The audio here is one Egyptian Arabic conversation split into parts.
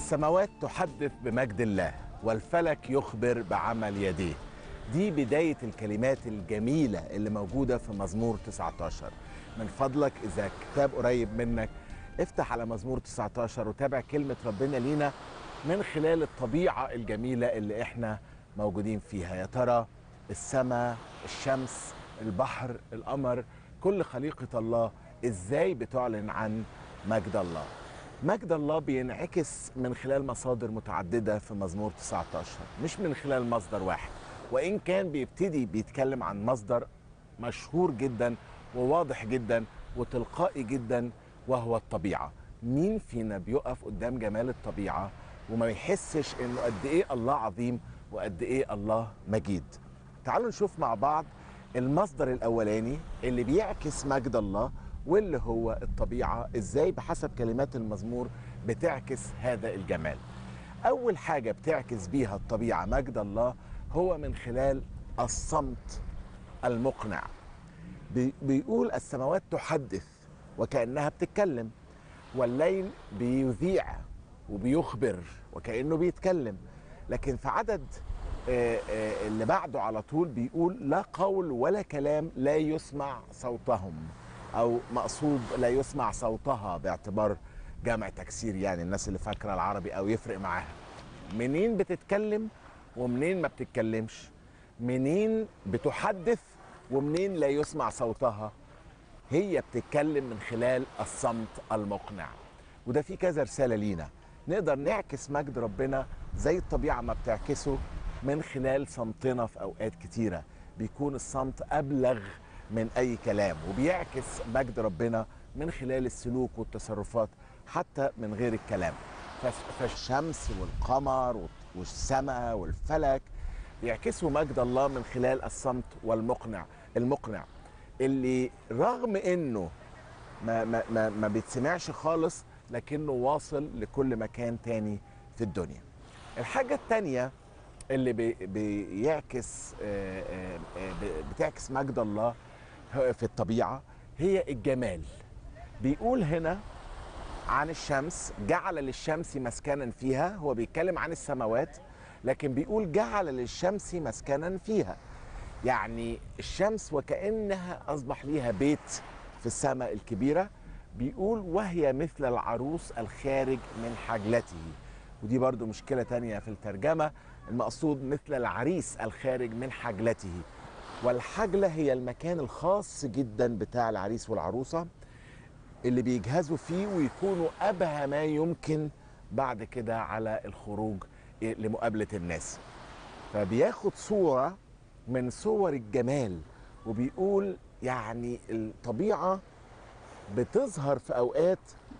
السماوات تحدث بمجد الله والفلك يخبر بعمل يديه دي بداية الكلمات الجميلة اللي موجودة في مزمور 19 من فضلك إذا كتاب قريب منك افتح على مزمور 19 وتابع كلمة ربنا لينا من خلال الطبيعة الجميلة اللي احنا موجودين فيها يا ترى السماء الشمس البحر القمر كل خليقة الله ازاي بتعلن عن مجد الله مجد الله بينعكس من خلال مصادر متعددة في مزمور 19 مش من خلال مصدر واحد وإن كان بيبتدي بيتكلم عن مصدر مشهور جدا وواضح جدا وتلقائي جدا وهو الطبيعة مين فينا بيقف قدام جمال الطبيعة وما يحسش انه قد ايه الله عظيم وقد ايه الله مجيد تعالوا نشوف مع بعض المصدر الاولاني اللي بيعكس مجد الله واللي هو الطبيعه ازاي بحسب كلمات المزمور بتعكس هذا الجمال اول حاجه بتعكس بيها الطبيعه مجد الله هو من خلال الصمت المقنع بي- بيقول السماوات تحدث وكانها بتتكلم والليل بيذيع وبيخبر وكانه بيتكلم لكن في عدد آه، آه، اللي بعده على طول بيقول لا قول ولا كلام لا يسمع صوتهم او مقصود لا يسمع صوتها باعتبار جمع تكسير يعني الناس اللي فاكره العربي او يفرق معاها منين بتتكلم ومنين ما بتتكلمش منين بتحدث ومنين لا يسمع صوتها هي بتتكلم من خلال الصمت المقنع وده في كذا رساله لينا نقدر نعكس مجد ربنا زي الطبيعه ما بتعكسه من خلال صمتنا في اوقات كتيره بيكون الصمت ابلغ من اي كلام وبيعكس مجد ربنا من خلال السلوك والتصرفات حتى من غير الكلام فس- فالشمس والقمر والسماء والفلك بيعكسوا مجد الله من خلال الصمت والمقنع المقنع اللي رغم انه ما ما ما, ما بيتسمعش خالص لكنه واصل لكل مكان تاني في الدنيا. الحاجة التانية اللي بي بيعكس آه، آه، آه، ب- بتعكس مجد الله في الطبيعة هي الجمال. بيقول هنا عن الشمس جعل للشمس مسكنا فيها هو بيتكلم عن السماوات لكن بيقول جعل للشمس مسكنا فيها يعني الشمس وكأنها أصبح ليها بيت في السماء الكبيرة بيقول وهي مثل العروس الخارج من حجلته ودي برضو مشكلة تانية في الترجمة المقصود مثل العريس الخارج من حجلته والحجلة هي المكان الخاص جدا بتاع العريس والعروسة اللي بيجهزوا فيه ويكونوا أبهى ما يمكن بعد كده على الخروج لمقابلة الناس فبياخد صورة من صور الجمال وبيقول يعني الطبيعة بتظهر في أوقات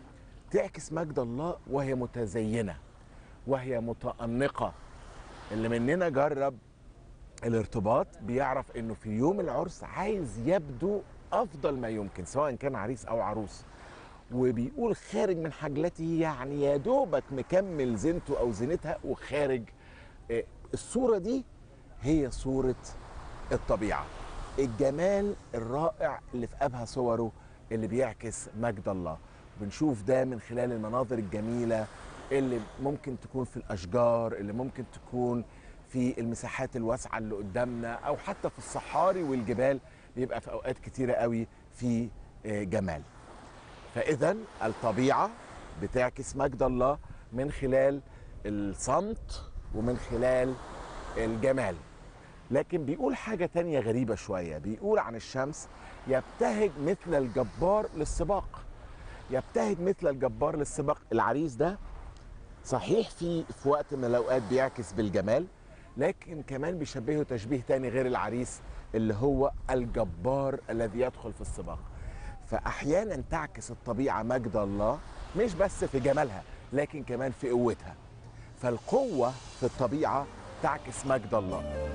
تعكس مجد الله وهي متزينة وهي متأنقة اللي مننا جرب الارتباط بيعرف انه في يوم العرس عايز يبدو افضل ما يمكن سواء كان عريس او عروس وبيقول خارج من حجلته يعني يا دوبك مكمل زينته او زينتها وخارج آه، الصوره دي هي صوره الطبيعه الجمال الرائع اللي في ابهى صوره اللي بيعكس مجد الله بنشوف ده من خلال المناظر الجميله اللي ممكن تكون في الاشجار اللي ممكن تكون في المساحات الواسعه اللي قدامنا او حتى في الصحاري والجبال بيبقى في اوقات كتيره قوي في آه، جمال فاذا الطبيعه بتعكس مجد الله من خلال الصمت ومن خلال الجمال لكن بيقول حاجة تانية غريبة شوية بيقول عن الشمس يبتهج مثل الجبار للسباق يبتهج مثل الجبار للسباق العريس ده صحيح في في وقت من الأوقات بيعكس بالجمال لكن كمان بيشبهه تشبيه تاني غير العريس اللي هو الجبار الذي يدخل في السباق فأحيانا تعكس الطبيعة مجد الله مش بس في جمالها لكن كمان في قوتها فالقوة في الطبيعة تعكس مجد الله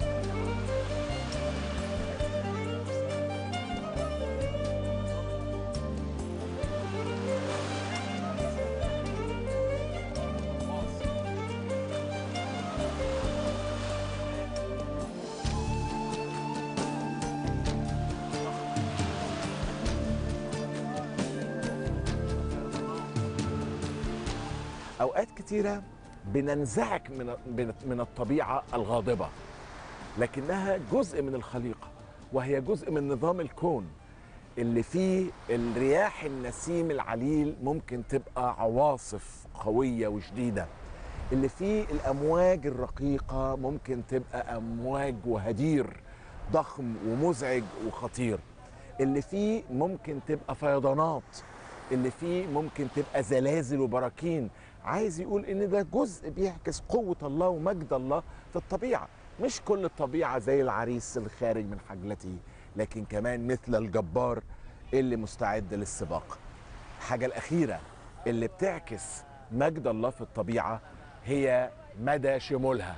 اوقات كتيره بننزعج من من- من الطبيعه الغاضبه لكنها جزء من الخليقه وهي جزء من نظام الكون اللي فيه الرياح النسيم العليل ممكن تبقى عواصف قويه وشديده اللي فيه الامواج الرقيقه ممكن تبقى امواج وهدير ضخم ومزعج وخطير اللي فيه ممكن تبقى فيضانات اللي فيه ممكن تبقى زلازل وبراكين عايز يقول ان ده جزء بيعكس قوه الله ومجد الله في الطبيعه مش كل الطبيعه زي العريس الخارج من حجلته لكن كمان مثل الجبار اللي مستعد للسباق الحاجه الاخيره اللي بتعكس مجد الله في الطبيعه هي مدى شمولها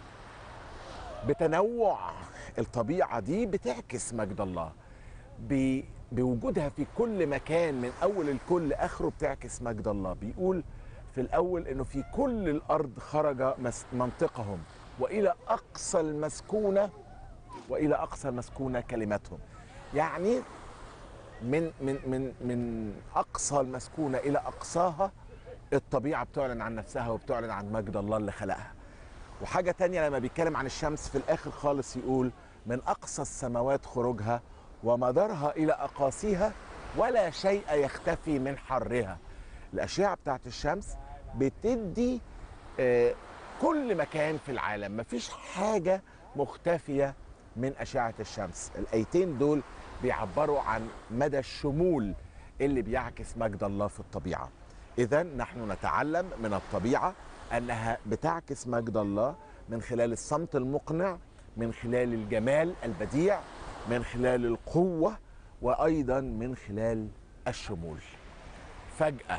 بتنوع الطبيعه دي بتعكس مجد الله ب- بوجودها في كل مكان من اول الكل لاخره بتعكس مجد الله بيقول في الاول انه في كل الارض خرج مس- منطقهم والى اقصى المسكونه والى اقصى المسكونه كلمتهم يعني من من من من اقصى المسكونه الى اقصاها الطبيعه بتعلن عن نفسها وبتعلن عن مجد الله اللي خلقها وحاجة تانية لما بيتكلم عن الشمس في الآخر خالص يقول من أقصى السماوات خروجها ومدارها إلى أقاصيها ولا شيء يختفي من حرها الأشعة بتاعت الشمس بتدي آه، كل مكان في العالم مفيش حاجة مختفية من أشعة الشمس الآيتين دول بيعبروا عن مدى الشمول اللي بيعكس مجد الله في الطبيعة إذا نحن نتعلم من الطبيعة أنها بتعكس مجد الله من خلال الصمت المقنع من خلال الجمال البديع من خلال القوة وأيضا من خلال الشمول فجأة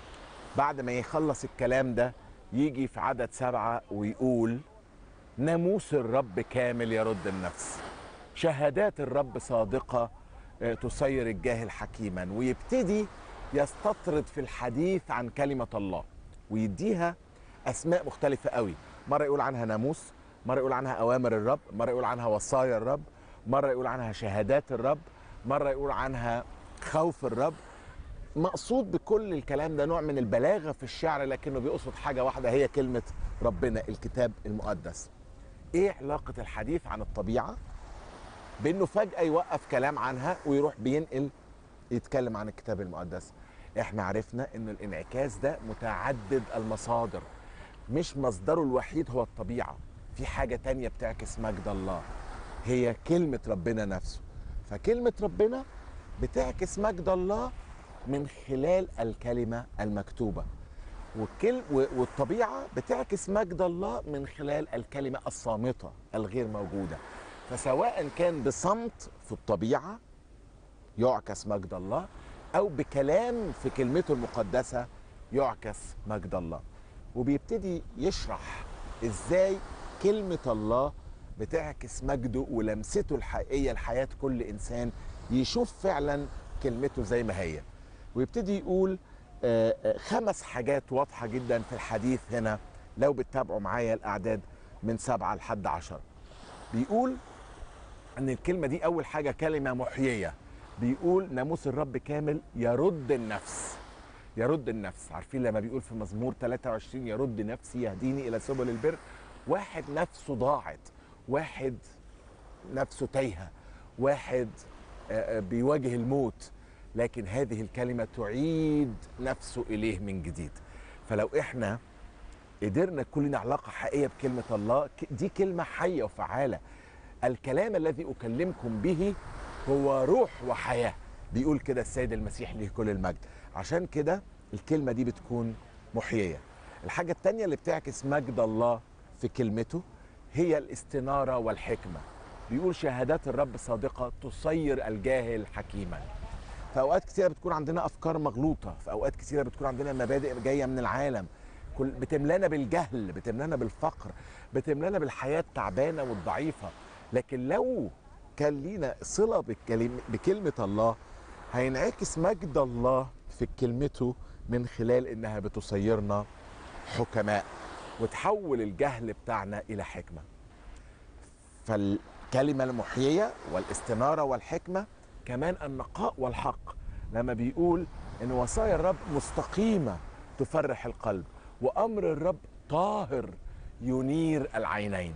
بعد ما يخلص الكلام ده يجي في عدد سبعة ويقول ناموس الرب كامل يرد النفس شهادات الرب صادقة آه، تصير الجاهل حكيما ويبتدي يستطرد في الحديث عن كلمة الله ويديها أسماء مختلفة قوي مرة يقول عنها ناموس مرة يقول عنها أوامر الرب مرة يقول عنها وصايا الرب مرة يقول عنها شهادات الرب مرة يقول عنها خوف الرب مقصود بكل الكلام ده نوع من البلاغة في الشعر لكنه بيقصد حاجة واحدة هي كلمة ربنا الكتاب المقدس ايه علاقة الحديث عن الطبيعة بانه فجأة يوقف كلام عنها ويروح بينقل يتكلم عن الكتاب المقدس احنا عرفنا ان الانعكاس ده متعدد المصادر مش مصدره الوحيد هو الطبيعة في حاجة تانية بتعكس مجد الله هي كلمة ربنا نفسه فكلمة ربنا بتعكس مجد الله من خلال الكلمة المكتوبة والكل و- والطبيعة بتعكس مجد الله من خلال الكلمة الصامتة الغير موجودة فسواء كان بصمت في الطبيعة يعكس مجد الله أو بكلام في كلمته المقدسة يعكس مجد الله وبيبتدي يشرح إزاي كلمة الله بتعكس مجده ولمسته الحقيقية لحياة كل إنسان يشوف فعلا كلمته زي ما هي ويبتدي يقول آه، آه، خمس حاجات واضحة جدا في الحديث هنا لو بتتابعوا معايا الأعداد من سبعة لحد عشر بيقول ان الكلمه دي اول حاجه كلمه محييه بيقول ناموس الرب كامل يرد النفس يرد النفس عارفين لما بيقول في مزمور 23 يرد نفسي يهديني الى سبل البر واحد نفسه ضاعت واحد نفسه تايهه واحد آه، آه، بيواجه الموت لكن هذه الكلمه تعيد نفسه اليه من جديد فلو احنا قدرنا يكون لنا علاقه حقيقيه بكلمه الله ك- دي كلمه حيه وفعاله الكلام الذي اكلمكم به هو روح وحياه بيقول كده السيد المسيح له كل المجد عشان كده الكلمه دي بتكون محييه الحاجه التانية اللي بتعكس مجد الله في كلمته هي الاستناره والحكمه بيقول شهادات الرب صادقه تصير الجاهل حكيما في اوقات كثيره بتكون عندنا افكار مغلوطه في اوقات كثيره بتكون عندنا مبادئ جايه من العالم كل بتملانا بالجهل بتملانا بالفقر بتملانا بالحياه التعبانه والضعيفه لكن لو كان لينا صله بالكلم بكلمه الله هينعكس مجد الله في كلمته من خلال انها بتصيرنا حكماء وتحول الجهل بتاعنا الى حكمه فالكلمة المحيية والاستنارة والحكمة كمان النقاء والحق لما بيقول ان وصايا الرب مستقيمة تفرح القلب وامر الرب طاهر ينير العينين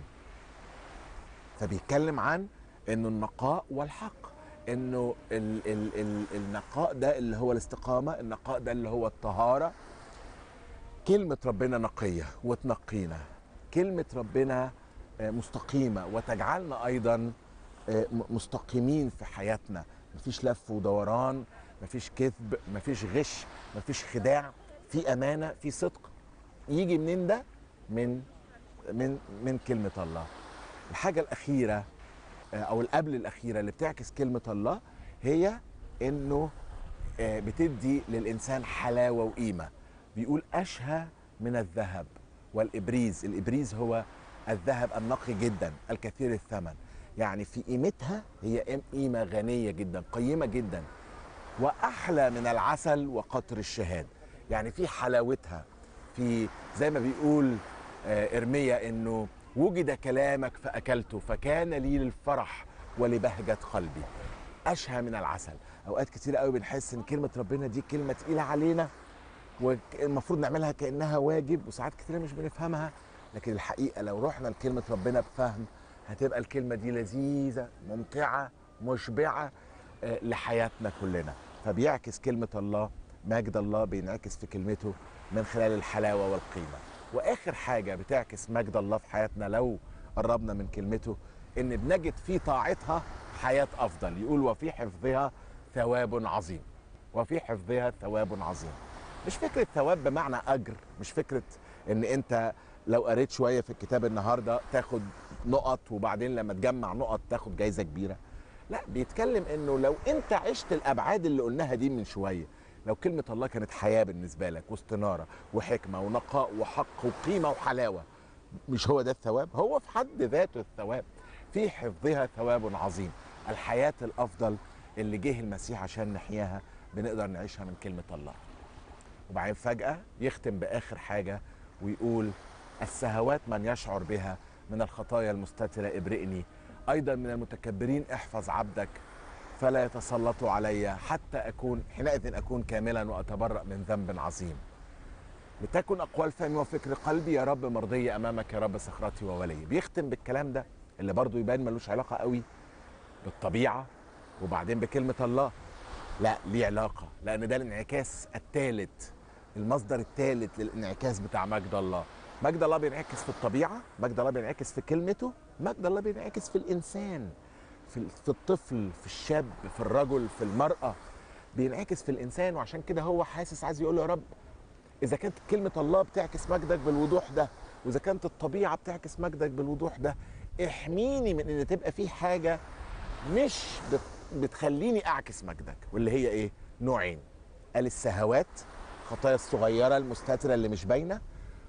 فبيتكلم عن انه النقاء والحق انه ال ال ال النقاء ده اللي هو الاستقامه النقاء ده اللي هو الطهاره كلمه ربنا نقيه وتنقينا كلمه ربنا آه، مستقيمه وتجعلنا ايضا آه، م- مستقيمين في حياتنا مفيش لف ودوران مفيش كذب مفيش غش مفيش خداع في امانه في صدق يجي منين ده من من من كلمه الله الحاجه الاخيره آه، او القبل الاخيره اللي بتعكس كلمه الله هي انه آه، بتدي للانسان حلاوه وقيمه بيقول اشهى من الذهب والابريز الابريز هو الذهب النقي جدا الكثير الثمن يعني في قيمتها هي قيم- قيمه غنيه جدا قيمه جدا واحلى من العسل وقطر الشهاد يعني في حلاوتها في زي ما بيقول آه، ارميا انه وجد كلامك فاكلته فكان لي للفرح ولبهجه قلبي اشهى من العسل اوقات كتير قوي بنحس ان كلمه ربنا دي كلمه تقيله علينا والمفروض نعملها كانها واجب وساعات كتير مش بنفهمها لكن الحقيقه لو رحنا لكلمه ربنا بفهم هتبقى الكلمه دي لذيذه ممتعه مشبعه آه، لحياتنا كلنا فبيعكس كلمه الله مجد الله بينعكس في كلمته من خلال الحلاوه والقيمه واخر حاجه بتعكس مجد الله في حياتنا لو قربنا من كلمته ان بنجد في طاعتها حياه افضل يقول وفي حفظها ثواب عظيم وفي حفظها ثواب عظيم مش فكره ثواب بمعنى اجر مش فكره ان انت لو قريت شويه في الكتاب النهارده تاخد نقط وبعدين لما تجمع نقط تاخد جايزه كبيره لا بيتكلم انه لو انت عشت الابعاد اللي قلناها دي من شويه لو كلمه الله كانت حياه بالنسبه لك واستناره وحكمه ونقاء وحق وقيمه وحلاوه مش هو ده الثواب هو في حد ذاته الثواب في حفظها ثواب عظيم الحياه الافضل اللي جه المسيح عشان نحياها بنقدر نعيشها من كلمه الله وبعدين فجأة يختم بآخر حاجة ويقول السهوات من يشعر بها من الخطايا المستترة ابرئني أيضا من المتكبرين احفظ عبدك فلا يتسلطوا علي حتى أكون حينئذ أكون كاملا وأتبرأ من ذنب عظيم لتكن أقوال فمي وفكر قلبي يا رب مرضية أمامك يا رب صخرتي وولي بيختم بالكلام ده اللي برضو يبان ملوش علاقة قوي بالطبيعة وبعدين بكلمة الله لا ليه علاقة لأن ده الانعكاس الثالث المصدر الثالث للانعكاس بتاع مجد الله مجد الله بينعكس في الطبيعة مجد الله بينعكس في كلمته مجد الله بينعكس في الإنسان في في الطفل في الشاب في الرجل في المرأة بينعكس في الإنسان وعشان كده هو حاسس عايز يقول له يا رب إذا كانت كلمة الله بتعكس مجدك بالوضوح ده وإذا كانت الطبيعة بتعكس مجدك بالوضوح ده احميني من إن تبقى في حاجة مش بت- بتخليني اعكس مجدك واللي هي ايه نوعين قال السهوات خطايا الصغيره المستتره اللي مش باينه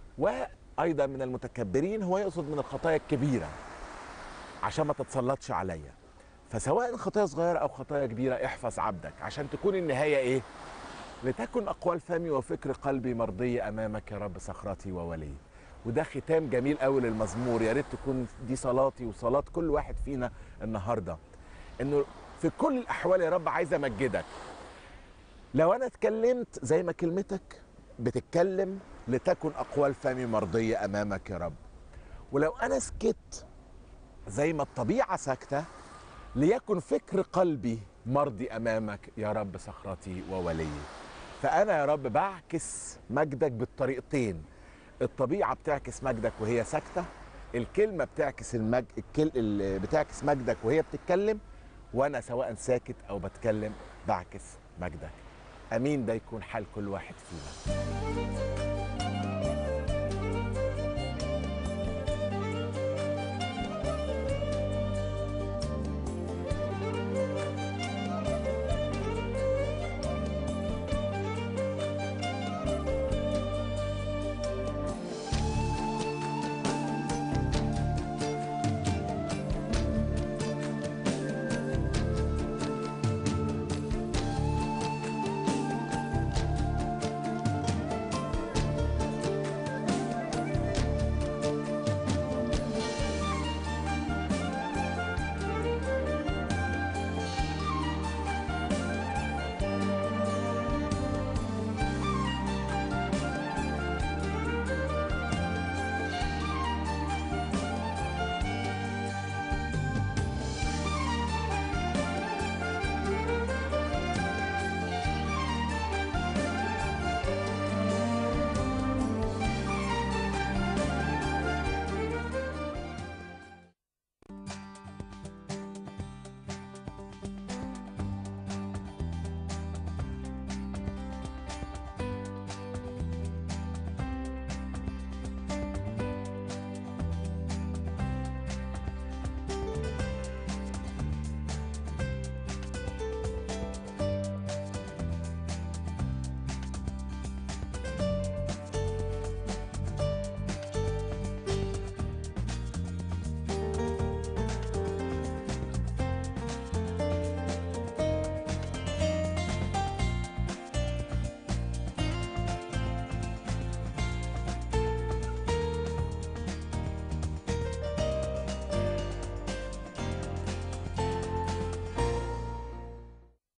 وايضا من المتكبرين هو يقصد من الخطايا الكبيره عشان ما تتسلطش عليا فسواء خطايا صغيره او خطايا كبيره احفظ عبدك عشان تكون النهايه ايه لتكن اقوال فمي وفكر قلبي مرضيه امامك يا رب صخرتي وولي وده ختام جميل قوي للمزمور يا ريت تكون دي صلاتي وصلاه كل واحد فينا النهارده انه في كل الاحوال يا رب عايز امجدك لو انا اتكلمت زي ما كلمتك بتتكلم لتكن اقوال فمي مرضيه امامك يا رب ولو انا سكت زي ما الطبيعه ساكته ليكن فكر قلبي مرضي امامك يا رب صخرتي وولي فانا يا رب بعكس مجدك بالطريقتين الطبيعه بتعكس مجدك وهي ساكته الكلمه بتعكس المج... الكل... ال- بتعكس مجدك وهي بتتكلم وانا سواء ساكت او بتكلم بعكس مجدك امين ده يكون حال كل واحد فينا